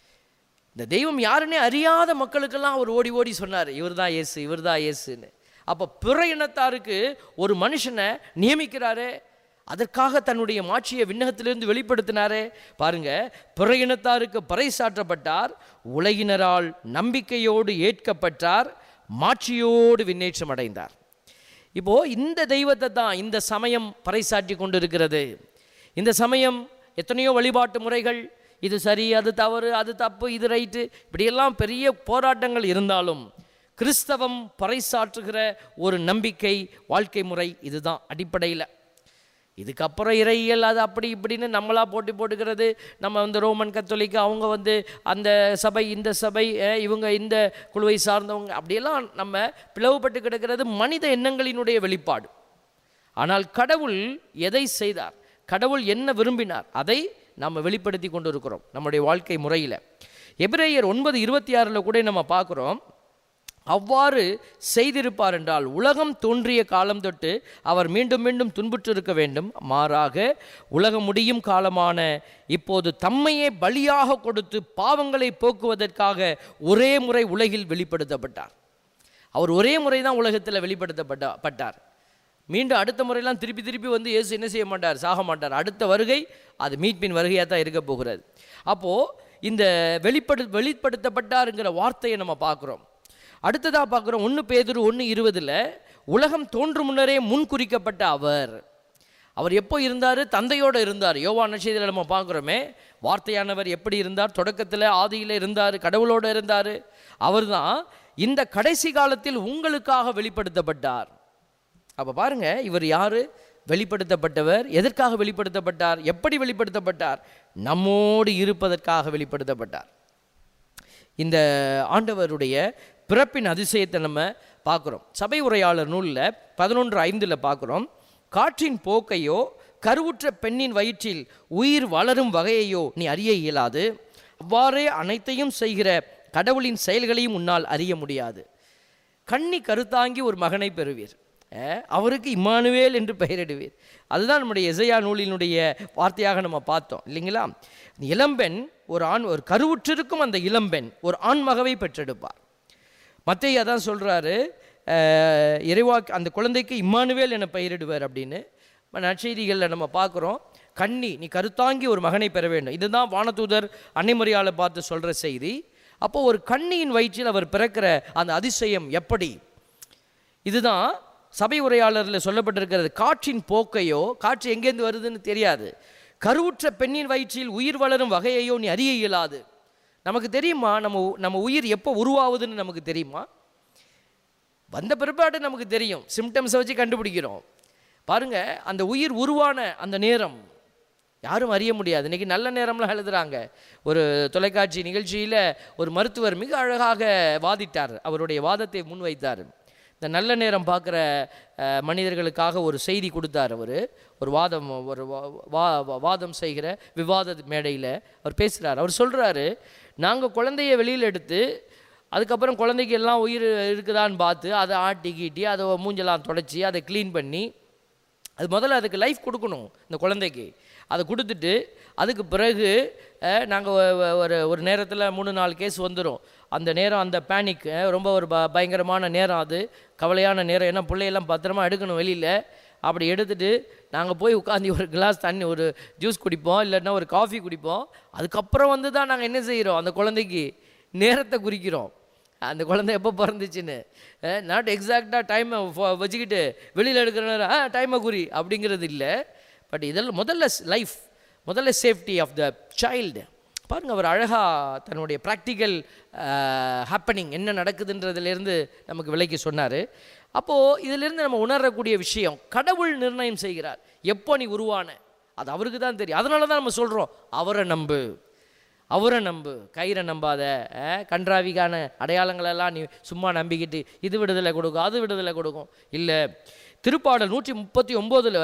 இந்த தெய்வம் யாருன்னே அறியாத மக்களுக்கெல்லாம் அவர் ஓடி ஓடி சொன்னார் இவர் தான் இயேசு இவர் தான் இயேசுன்னு அப்போ பிற இனத்தாருக்கு ஒரு மனுஷனை நியமிக்கிறாரே அதற்காக தன்னுடைய மாட்சியை விண்ணகத்திலிருந்து வெளிப்படுத்தினாரே பாருங்க பிற இனத்தாருக்கு பறைசாற்றப்பட்டார் உலகினரால் நம்பிக்கையோடு ஏற்கப்பட்டார் மாட்சியோடு விண்ணேற்றம் அடைந்தார் இப்போ இந்த தெய்வத்தை தான் இந்த சமயம் பறைசாற்றி கொண்டிருக்கிறது இந்த சமயம் எத்தனையோ வழிபாட்டு முறைகள் இது சரி அது தவறு அது தப்பு இது ரைட்டு இப்படியெல்லாம் பெரிய போராட்டங்கள் இருந்தாலும் கிறிஸ்தவம் பறைசாற்றுகிற ஒரு நம்பிக்கை வாழ்க்கை முறை இதுதான் அடிப்படையில் இதுக்கப்புறம் இறையியல் அது அப்படி இப்படின்னு நம்மளா போட்டி போட்டுக்கிறது நம்ம வந்து ரோமன் கத்தோலிக்கு அவங்க வந்து அந்த சபை இந்த சபை அஹ், இவங்க இந்த குழுவை சார்ந்தவங்க அப்படியெல்லாம் நம்ம பிளவுபட்டு கிடக்கிறது மனித எண்ணங்களினுடைய வெளிப்பாடு ஆனால் கடவுள் எதை செய்தார் கடவுள் என்ன விரும்பினார் அதை நாம் வெளிப்படுத்தி கொண்டு இருக்கிறோம் நம்முடைய வாழ்க்கை முறையில் எபிரேயர் ஒன்பது இருபத்தி ஆறில் கூட நம்ம பார்க்குறோம் அவ்வாறு செய்திருப்பார் என்றால் உலகம் தோன்றிய காலம் தொட்டு அவர் மீண்டும் மீண்டும் துன்புற்றிருக்க வேண்டும் மாறாக உலகம் முடியும் காலமான இப்போது தம்மையே பலியாக கொடுத்து பாவங்களை போக்குவதற்காக ஒரே முறை உலகில் வெளிப்படுத்தப்பட்டார் அவர் ஒரே முறை தான் உலகத்தில் வெளிப்படுத்தப்பட்ட பட்டார் மீண்டும் அடுத்த முறையெல்லாம் திருப்பி திருப்பி வந்து இயேசு என்ன செய்ய மாட்டார் சாக மாட்டார் அடுத்த வருகை அது மீட்பின் வருகையாக தான் இருக்க போகிறது அப்போது இந்த வெளிப்படு வெளிப்படுத்தப்பட்டாருங்கிற வார்த்தையை நம்ம பார்க்குறோம் அடுத்ததாக பார்க்குறோம் ஒன்று பேதுரு ஒன்று இருபதில் உலகம் தோன்றும் முன்னரே முன் குறிக்கப்பட்ட அவர் அவர் எப்போ இருந்தார் தந்தையோடு இருந்தார் யோவான் நட்சத்திரத்தில் நம்ம பார்க்குறோமே வார்த்தையானவர் எப்படி இருந்தார் தொடக்கத்தில் ஆதியில் இருந்தார் கடவுளோடு இருந்தார் அவர்தான் இந்த கடைசி காலத்தில் உங்களுக்காக வெளிப்படுத்தப்பட்டார் அப்போ பாருங்க இவர் யாரு வெளிப்படுத்தப்பட்டவர் எதற்காக வெளிப்படுத்தப்பட்டார் எப்படி வெளிப்படுத்தப்பட்டார் நம்மோடு இருப்பதற்காக வெளிப்படுத்தப்பட்டார் இந்த ஆண்டவருடைய பிறப்பின் அதிசயத்தை நம்ம பார்க்குறோம் சபை உரையாளர் நூலில் பதினொன்று ஐந்தில் பார்க்குறோம் காற்றின் போக்கையோ கருவுற்ற பெண்ணின் வயிற்றில் உயிர் வளரும் வகையையோ நீ அறிய இயலாது அவ்வாறே அனைத்தையும் செய்கிற கடவுளின் செயல்களையும் உன்னால் அறிய முடியாது கண்ணி கருத்தாங்கி ஒரு மகனை பெறுவீர் அஹ், அவருக்கு இம்மானுவேல் என்று பெயரிடுவீர் அதுதான் நம்முடைய இசையா நூலினுடைய வார்த்தையாக நம்ம பார்த்தோம் இல்லைங்களா இந்த இளம்பெண் ஒரு ஆண் ஒரு கருவுற்றிருக்கும் அந்த இளம்பெண் ஒரு ஆண்மகவை பெற்றெடுப்பார் மத்தேயா தான் சொல்கிறாரு இறைவா அந்த குழந்தைக்கு இம்மானுவேல் என பெயரிடுவார் அப்படின்னு ம- நற்செய்திகளில் நம்ம பார்க்குறோம் கண்ணி நீ கருத்தாங்கி ஒரு மகனை பெற வேண்டும் இதுதான் வானதூதர் அன்னைமரியாலை பார்த்து சொல்கிற செய்தி அப்போ ஒரு கண்ணியின் வயிற்றில் அவர் பிறக்கிற அந்த அதிசயம் எப்படி இதுதான் சபை உரையாளரில் சொல்லப்பட்டிருக்கிறது காற்றின் போக்கையோ காற்று எங்கேருந்து வருதுன்னு தெரியாது கருவுற்ற பெண்ணின் வயிற்றில் உயிர் வளரும் வகையையோ நீ அறிய இயலாது நமக்கு தெரியுமா நம்ம உ- நம்ம உயிர் எப்போ உருவாகுதுன்னு நமக்கு தெரியுமா வந்த பிற்பாடு நமக்கு தெரியும் சிம்டம்ஸை வச்சு கண்டுபிடிக்கிறோம் பாருங்க அந்த உயிர் உருவான அந்த நேரம் யாரும் அறிய முடியாது இன்னைக்கு நல்ல நேரம்லாம் எழுதுறாங்க ஒரு தொலைக்காட்சி நிகழ்ச்சியில் ஒரு மருத்துவர் மிக அழகாக வாதிட்டார் அவருடைய வாதத்தை முன்வைத்தார் இந்த நல்ல நேரம் பார்க்குற அஹ், மனிதர்களுக்காக ஒரு செய்தி கொடுத்தார் அவர் ஒரு வாதம் ஒரு வா- வா- வா- வாதம் செய்கிற விவாத மேடையில் அவர் பேசுகிறார் அவர் சொல்கிறாரு நாங்கள் குழந்தைய வெளியில் எடுத்து அதுக்கப்புறம் குழந்தைக்கு எல்லாம் உயிர் இருக்குதான்னு பார்த்து அதை ஆட்டி கீட்டி அதை மூஞ்செல்லாம் தொடச்சி அதை க்ளீன் பண்ணி அது முதல்ல அதுக்கு லைஃப் கொடுக்கணும் இந்த குழந்தைக்கு அதை கொடுத்துட்டு அதுக்கு பிறகு நாங்கள் ஒரு ஒரு நேரத்தில் மூணு நாலு கேஸ் வந்துடும் அந்த நேரம் அந்த பேனிக் ரொம்ப ஒரு ப பயங்கரமான நேரம் அது கவலையான நேரம் ஏன்னா பிள்ளையெல்லாம் பத்திரமா எடுக்கணும் வெளியில் அப்படி எடுத்துட்டு நாங்கள் போய் உட்காந்து ஒரு கிளாஸ் தண்ணி ஒரு ஜூஸ் குடிப்போம் இல்லைன்னா ஒரு காஃபி குடிப்போம் அதுக்கப்புறம் வந்து தான் நாங்கள் என்ன செய்கிறோம் அந்த குழந்தைக்கு நேரத்தை குறிக்கிறோம் அந்த குழந்தை எப்போ பிறந்துச்சுன்னு நாட் எக்ஸாக்டாக டைமை வச்சுக்கிட்டு வெளியில் எடுக்கிற நேரம் ஆ டைமை குறி அப்படிங்கிறது இல்லை பட் இதெல்லாம் முதல்ல லைஃப் முதல்ல சேஃப்டி ஆஃப் த சைல்டு பாருங்கள் அவர் அழகாக தன்னுடைய ப்ராக்டிக்கல் ஹேப்பனிங் என்ன நடக்குதுன்றதுலேருந்து நமக்கு விலைக்கு சொன்னார் அப்போது இதிலிருந்து நம்ம உணரக்கூடிய விஷயம் கடவுள் நிர்ணயம் செய்கிறார் எப்போ நீ உருவான அது அவருக்கு தான் தெரியும் அதனால தான் நம்ம சொல்கிறோம் அவரை நம்பு அவரை நம்பு கயிறை நம்பாத அஹ், கன்றாவிக்கான அடையாளங்களெல்லாம் நீ சும்மா நம்பிக்கிட்டு இது விடுதலை கொடுக்கும் அது விடுதலை கொடுக்கும் இல்லை திருப்பாடல் நூற்றி முப்பத்தி ஒம்போதில்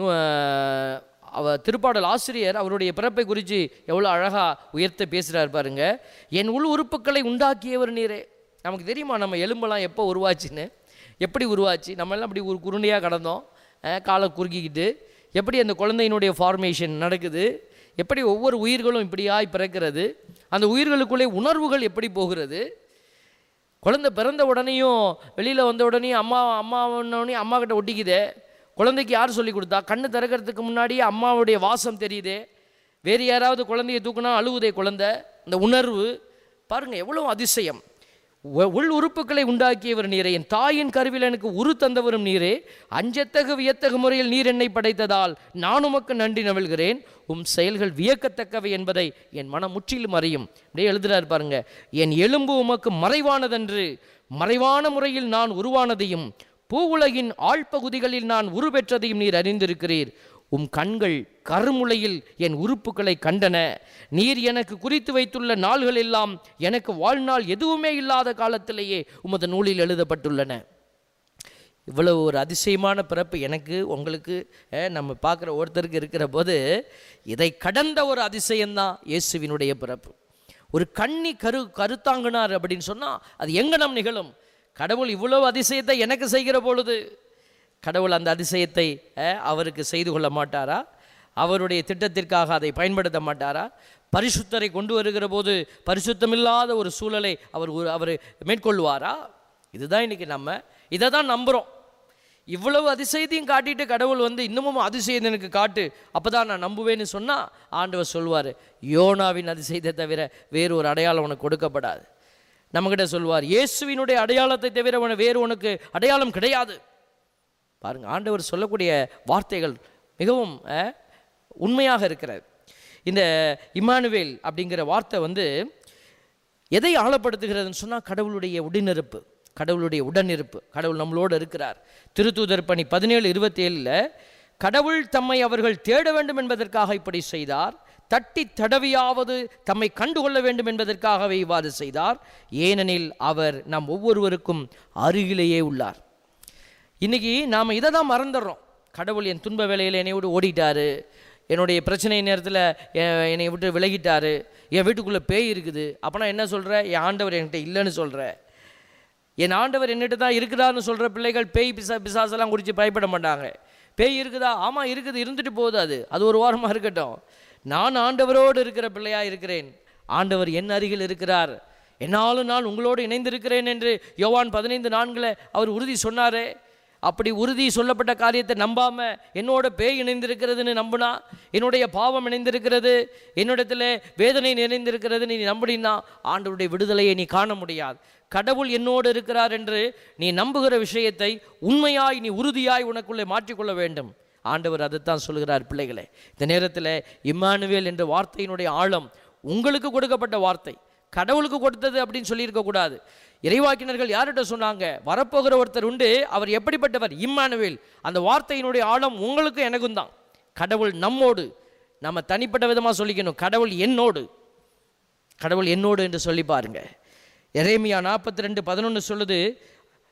அவ திருப்பாடல் ஆசிரியர் அவருடைய பிறப்பை குறித்து எவ்வளோ அழகாக உயர்த்த பேசுகிறார் பாருங்க என் உள் உறுப்புகளை உண்டாக்கியவர் நீரே நமக்கு தெரியுமா நம்ம எலும்பெல்லாம் எப்போ உருவாச்சுன்னு எப்படி உருவாச்சு நம்ம எல்லாம் அப்படி ஒரு குருண்டையாக கடந்தோம் அஹ், காலை குறுக்கிக்கிட்டு எப்படி அந்த குழந்தையினுடைய ஃபார்மேஷன் நடக்குது எப்படி ஒவ்வொரு உயிர்களும் இப்படியாய் பிறக்கிறது அந்த உயிர்களுக்குள்ளே உணர்வுகள் எப்படி போகிறது குழந்தை பிறந்த உடனேயும் வெளியில் வந்த உடனே அம்மா அம்மா உடனே அம்மா கிட்ட ஒட்டிக்குதே குழந்தைக்கு யார் சொல்லி கொடுத்தா கண்ணு திறக்கிறதுக்கு முன்னாடியே அம்மாவுடைய வாசம் தெரியுதே வேறு யாராவது குழந்தையை தூக்குனா அழுவுதே குழந்தை இந்த உணர்வு பாருங்கள் எவ்வளோ அதிசயம் உ- உள் உறுப்புகளை உண்டாக்கியவர் நீரே என் தாயின் கருவில் எனக்கு உரு தந்தவரும் நீரே அஞ்சத்தகு வியத்தகு முறையில் நீர் என்னை படைத்ததால் நான் உமக்கு நன்றி நவிழ்கிறேன் உம் செயல்கள் வியக்கத்தக்கவை என்பதை என் மனம் முற்றிலும் அறியும் அப்படியே எழுதுறாரு பாருங்க என் எலும்பு உமக்கு மறைவானதன்று மறைவான முறையில் நான் உருவானதையும் பூவுலகின் ஆழ்பகுதிகளில் நான் உருபெற்றதையும் நீர் அறிந்திருக்கிறீர் உம் கண்கள் கருமுளையில் என் உறுப்புகளை கண்டன நீர் எனக்கு குறித்து வைத்துள்ள நாள்கள் எல்லாம் எனக்கு வாழ்நாள் எதுவுமே இல்லாத காலத்திலேயே உமது நூலில் எழுதப்பட்டுள்ளன இவ்வளவு ஒரு அதிசயமான பிறப்பு எனக்கு உங்களுக்கு அஹ், நம்ம பார்க்குற ஒருத்தருக்கு இருக்கிற போது இதை கடந்த ஒரு அதிசயம்தான் இயேசுவினுடைய பிறப்பு ஒரு கண்ணி கரு கருத்தாங்கினார் அப்படின்னு சொன்னால் அது எங்கனம் நிகழும் கடவுள் இவ்வளவு அதிசயத்தை எனக்கு செய்கிற பொழுது கடவுள் அந்த அதிசயத்தை அஹ், அவருக்கு செய்து கொள்ள மாட்டாரா அவருடைய திட்டத்திற்காக அதை பயன்படுத்த மாட்டாரா பரிசுத்தரை கொண்டு வருகிற போது பரிசுத்தமில்லாத ஒரு சூழலை அவர் ஒரு- அவர் மேற்கொள்வாரா இதுதான் இன்னைக்கு நம்ம இதை தான் நம்புகிறோம் இவ்வளவு அதிசயத்தையும் காட்டிட்டு கடவுள் வந்து இன்னமும் அதிசயம் எனக்கு காட்டு அப்போ தான் நான் நம்புவேன்னு சொன்னால் ஆண்டவர் சொல்வார் யோனாவின் அதிசயத்தை தவிர வேறு ஒரு அடையாளம் உனக்கு கொடுக்கப்படாது நம்மக்கிட்ட சொல்வார் இயேசுவினுடைய அடையாளத்தை தவிர உன வேறு உனக்கு அடையாளம் கிடையாது பாருங்க ஆண்டவர் சொல்லக்கூடிய வார்த்தைகள் மிகவும் அஹ், உண்மையாக இருக்கிறது இந்த இமானுவேல் அப்படிங்கிற வார்த்தை வந்து எதை ஆழப்படுத்துகிறதுன்னு சொன்னால் கடவுளுடைய உடனிருப்பு கடவுளுடைய உடனிருப்பு கடவுள் நம்மளோடு இருக்கிறார் திருத்தூதர் பணி பதினேழு இருபத்தி ஏழில் கடவுள் தம்மை அவர்கள் தேட வேண்டும் என்பதற்காக இப்படி செய்தார் தட்டி தடவியாவது தம்மை கண்டுகொள்ள வேண்டும் என்பதற்காகவே இவ்வாறு செய்தார் ஏனெனில் அவர் நம் ஒவ்வொருவருக்கும் அருகிலேயே உள்ளார் இன்னைக்கு நாம் இதை தான் மறந்துடுறோம் கடவுள் என் துன்ப வேலையில் என்னை விட்டு ஓடிட்டாரு என்னுடைய பிரச்சனை நேரத்தில் எ- என்னை விட்டு விலகிட்டாரு என் வீட்டுக்குள்ளே பேய் இருக்குது அப்போனா என்ன சொல்கிற என் ஆண்டவர் என்கிட்ட இல்லைன்னு சொல்கிற என் ஆண்டவர் என்னிட்ட தான் இருக்குதான்னு சொல்கிற பிள்ளைகள் பேய் பிசா பிசாசெல்லாம் குறித்து பயப்பட மாட்டாங்க பேய் இருக்குதா ஆமாம் இருக்குது இருந்துட்டு போகுது அது அது ஒரு வாரமாக இருக்கட்டும் நான் ஆண்டவரோடு இருக்கிற பிள்ளையா இருக்கிறேன் ஆண்டவர் என் அருகில் இருக்கிறார் என்னாலும் நான் உங்களோடு இணைந்திருக்கிறேன் என்று யோவான் பதினைந்து நான்கில் அவர் உறுதி சொன்னாரே அப்படி உறுதி சொல்லப்பட்ட காரியத்தை நம்பாம என்னோட பேய் இணைந்திருக்கிறதுன்னு நம்பினா என்னுடைய பாவம் இணைந்திருக்கிறது என்னிடத்துல வேதனை இணைந்திருக்கிறது நீ நம்பினா ஆண்டவருடைய விடுதலையை நீ காண முடியாது கடவுள் என்னோடு இருக்கிறார் என்று நீ நம்புகிற விஷயத்தை உண்மையாய் நீ உறுதியாய் உனக்குள்ளே மாற்றிக்கொள்ள வேண்டும் ஆண்டவர் அதைத்தான் சொல்கிறார் பிள்ளைகளே இந்த நேரத்தில் இம்மானுவேல் என்ற வார்த்தையினுடைய ஆழம் உங்களுக்கு கொடுக்கப்பட்ட வார்த்தை கடவுளுக்கு கொடுத்தது அப்படின்னு சொல்லியிருக்க கூடாது இறைவாக்கினர்கள் யார்கிட்ட சொன்னாங்க வரப்போகிற ஒருத்தர் உண்டு அவர் எப்படிப்பட்டவர் இம்மானுவேல் அந்த வார்த்தையினுடைய ஆழம் உங்களுக்கு எனக்கும் தான் கடவுள் நம்மோடு நம்ம தனிப்பட்ட விதமாக சொல்லிக்கணும் கடவுள் என்னோடு கடவுள் என்னோடு என்று சொல்லி பாருங்க எரேமியா நாற்பத்தி ரெண்டு பதினொன்று சொல்லுது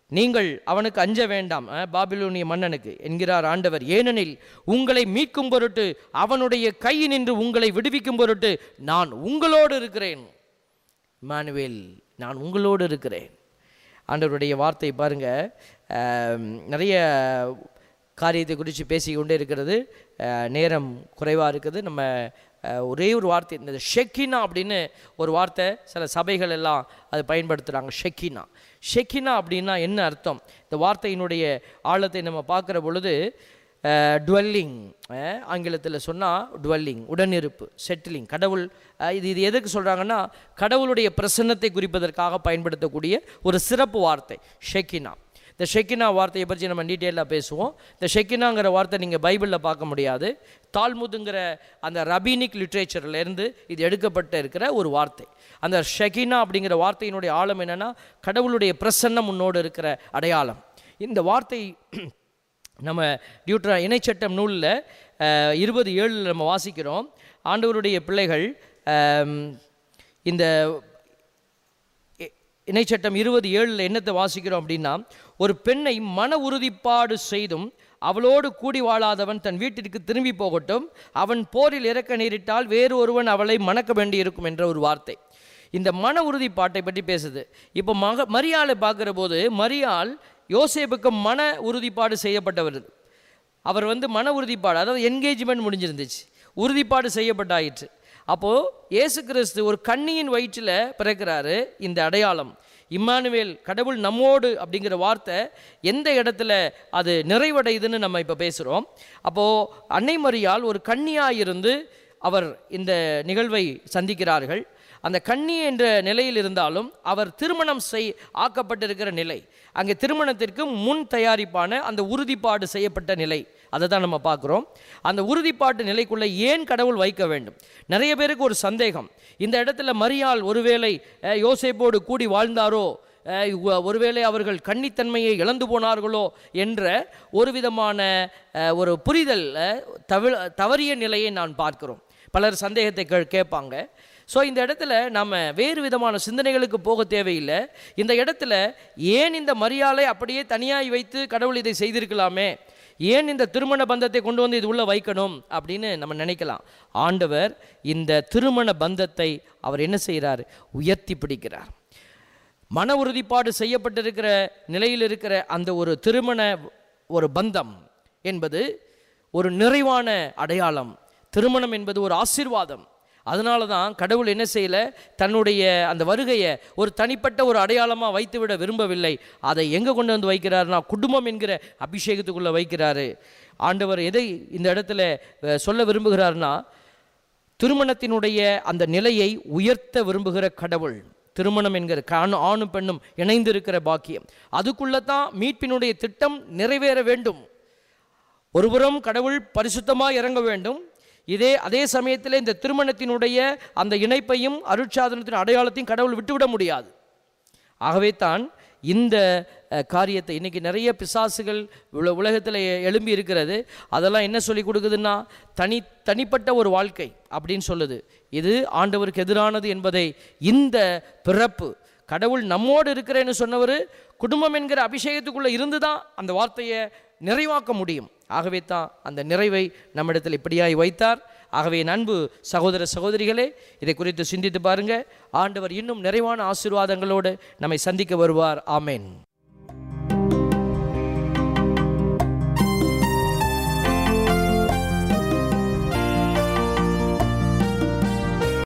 நீங்கள் அவனுக்கு அஞ்ச வேண்டாம் அஹ், பாபிலோனிய மன்னனுக்கு என்கிறார் ஆண்டவர் ஏனெனில் உங்களை மீட்கும் பொருட்டு அவனுடைய கையினின்று உங்களை விடுவிக்கும் பொருட்டு நான் உங்களோடு இருக்கிறேன் இமானுவேல் நான் உங்களோடு இருக்கிறேன் ஆண்டவருடைய வார்த்தை பாருங்க ஆம், நிறைய காரியத்தை குறித்து பேசிக்கொண்டே இருக்கிறது அஹ், நேரம் குறைவாக இருக்குது நம்ம அஹ், ஒரே ஒரு வார்த்தை இந்த ஷெக்கினா அப்படின்னு ஒரு வார்த்தை சில சபைகள் எல்லாம் அது பயன்படுத்துகிறாங்க ஷெக்கினா ஷெக்கினா அப்படின்னா என்ன அர்த்தம் இந்த வார்த்தையினுடைய ஆழத்தை நம்ம பார்க்குற பொழுது டுவெல்லிங் ஆங்கிலத்தில் சொன்னால் டுவெல்லிங் உடனிருப்பு செட்டிலிங் கடவுள் அஹ், இது இது எதுக்கு சொல்கிறாங்கன்னா கடவுளுடைய பிரசன்னத்தை குறிப்பதற்காக பயன்படுத்தக்கூடிய ஒரு சிறப்பு வார்த்தை ஷெக்கினா இந்த ஷெக்கினா வார்த்தையை பற்றி நம்ம டீட்டெயிலாக பேசுவோம் இந்த ஷெக்கினாங்கிற வார்த்தை நீங்கள் பைபிளில் பார்க்க முடியாது தால்முதுங்கிற அந்த ரபீனிக் லிட்ரேச்சர்லேருந்து இது எடுக்கப்பட்டு இருக்கிற ஒரு வார்த்தை அந்த ஷெக்கினா அப்படிங்கிற வார்த்தையினுடைய ஆழம் என்னென்னா கடவுளுடைய பிரசன்னம் முன்னோடு இருக்கிற அடையாளம் இந்த வார்த்தை நம்ம டியூட்ரா இணைச்சட்டம் நூலில் இருபது ஏழில் நம்ம வாசிக்கிறோம் ஆண்டவருடைய பிள்ளைகள் ஆம், இந்த இ- இணைச்சட்டம் இருபது ஏழில் என்னத்தை வாசிக்கிறோம் அப்படின்னா ஒரு பெண்ணை மன உறுதிப்பாடு செய்தும் அவளோடு கூடி வாழாதவன் தன் வீட்டிற்கு திரும்பி போகட்டும் அவன் போரில் இறக்க நேரிட்டால் வேறு ஒருவன் அவளை மணக்க வேண்டியிருக்கும் என்ற ஒரு வார்த்தை இந்த மன உறுதிப்பாட்டை பற்றி பேசுது இப்போ மக மரியாளை பார்க்குற போது மரியாள் யோசேப்புக்கு மன உறுதிப்பாடு செய்யப்பட்டவர் அவர் வந்து மன உறுதிப்பாடு அதாவது என்கேஜ்மெண்ட் முடிஞ்சிருந்துச்சு உறுதிப்பாடு செய்யப்பட்டாயிற்று அப்போது இயேசு கிறிஸ்து ஒரு கண்ணியின் வயிற்றில் பிறக்கிறாரு இந்த அடையாளம் இம்மானுவேல் கடவுள் நம்மோடு அப்படிங்கிற வார்த்தை எந்த இடத்துல அது நிறைவடையுதுன்னு நம்ம இப்போ பேசுகிறோம் அப்போது அன்னை மரியாள் ஒரு கன்னியாக இருந்து அவர் இந்த நிகழ்வை சந்திக்கிறார்கள் அந்த கன்னி என்ற நிலையில் இருந்தாலும் அவர் திருமணம் செய் ஆக்கப்பட்டிருக்கிற நிலை அங்கே திருமணத்திற்கு முன் தயாரிப்பான அந்த உறுதிப்பாடு செய்யப்பட்ட நிலை அதை தான் நம்ம பார்க்குறோம் அந்த உறுதிப்பாட்டு நிலைக்குள்ளே ஏன் கடவுள் வைக்க வேண்டும் நிறைய பேருக்கு ஒரு சந்தேகம் இந்த இடத்துல மரியாள் ஒருவேளை அஹ், யோசேப்போடு கூடி வாழ்ந்தாரோ அஹ், ஒ- ஒருவேளை அவர்கள் கன்னித்தன்மையை இழந்து போனார்களோ என்ற ஒரு விதமான அஹ், ஒரு புரிதல் அஹ், தவி தவறிய நிலையை நான் பார்க்கிறோம் பலர் சந்தேகத்தை கே கேட்பாங்க ஸோ இந்த இடத்துல நம்ம வேறு விதமான சிந்தனைகளுக்கு போக தேவையில்லை இந்த இடத்துல ஏன் இந்த மரியாதை அப்படியே தனியாய் வைத்து கடவுள் இதை செய்திருக்கலாமே ஏன் இந்த திருமண பந்தத்தை கொண்டு வந்து இது உள்ள வைக்கணும் அப்படின்னு நம்ம நினைக்கலாம் ஆண்டவர் இந்த திருமண பந்தத்தை அவர் என்ன செய்கிறார் உயர்த்தி பிடிக்கிறார் மன உறுதிப்பாடு செய்யப்பட்டிருக்கிற நிலையில் இருக்கிற அந்த ஒரு திருமண ஒரு பந்தம் என்பது ஒரு நிறைவான அடையாளம் திருமணம் என்பது ஒரு ஆசீர்வாதம் அதனால தான் கடவுள் என்ன செய்யல தன்னுடைய அந்த வருகையை ஒரு தனிப்பட்ட ஒரு அடையாளமாக வைத்துவிட விரும்பவில்லை அதை எங்கே கொண்டு வந்து வைக்கிறாருன்னா குடும்பம் என்கிற அபிஷேகத்துக்குள்ளே வைக்கிறாரு ஆண்டவர் எதை இந்த இடத்துல அஹ், சொல்ல விரும்புகிறார்னா திருமணத்தினுடைய அந்த நிலையை உயர்த்த விரும்புகிற கடவுள் திருமணம் என்கிற காணு ஆணும் பெண்ணும் இணைந்திருக்கிற பாக்கியம் அதுக்குள்ளே தான் மீட்பினுடைய திட்டம் நிறைவேற வேண்டும் ஒருபுறம் கடவுள் பரிசுத்தமாக இறங்க வேண்டும் இதே அதே சமயத்தில் இந்த திருமணத்தினுடைய அந்த இணைப்பையும் அருட்சாதனத்தின் அடையாளத்தையும் கடவுள் விட்டுவிட முடியாது ஆகவே தான் இந்த அஹ், காரியத்தை இன்னைக்கு நிறைய பிசாசுகள் உல உலகத்தில் எழும்பி இருக்கிறது அதெல்லாம் என்ன சொல்லி கொடுக்குதுன்னா தனி தனிப்பட்ட ஒரு வாழ்க்கை அப்படின்னு சொல்லுது இது ஆண்டவருக்கு எதிரானது என்பதை இந்த பிறப்பு கடவுள் நம்மோடு இருக்கிறேன்னு சொன்னவர் குடும்பம் என்கிற அபிஷேகத்துக்குள்ளே இருந்து தான் அந்த வார்த்தையை நிறைவாக்க முடியும் ஆகவே தான் அந்த நிறைவை நம்மிடத்தில் இப்படியாய் வைத்தார் ஆகவே என் அன்பு சகோதர சகோதரிகளே இதை குறித்து சிந்தித்து பாருங்க ஆண்டவர் இன்னும் நிறைவான ஆசீர்வாதங்களோடு நம்மை சந்திக்க வருவார் ஆமென்